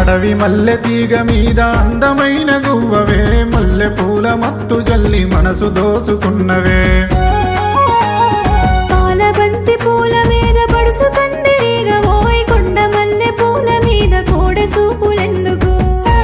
అడవి మల్లె తీగ మీద అందమైన గువ్వవే మల్లె పూల మత్తు జల్లి మనసు దోసుకున్నవే పాలబంతి పూల మీద పడుసు కందిరీగ ఓయ్ కొండ మల్లె పూల మీద కోడె సూపులెందుకు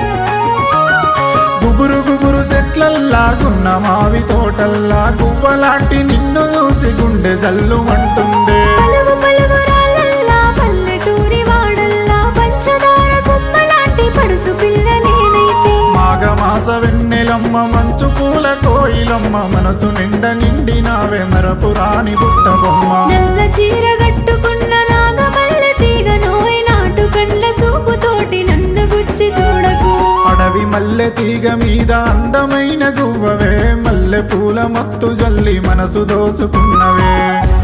గుబురు గుబురు చెట్లల్లాగున్న మావి తోటల్లా గువ్వలాంటి నిన్ను చూసి గుండె జల్లుమంటుందే పలుగు పలుగు రాళ్ళల్లా పల్లెటూరి వాడల్లా పంచదార కొమ్మలాంటి పడుసు పిల్ల నేనైతే మాఘమాస వెన్నెలమ్మ మంచు పూల కోయిలమ్మ మనసు నిండ నిండినావే మరపురాని బుట్ట బొమ్మ నల్ల చీర కట్టుకున్న నాగమల్లె తీగ నోయ్ నాటు కండ్ల సూపుతోటి నన్ను గుచ్చి చూడకు అడవి మల్లె తీగ మీద అందమైన గువ్వవే మల్లె పూల మత్తు జల్లి మనసు దోసుకున్నవే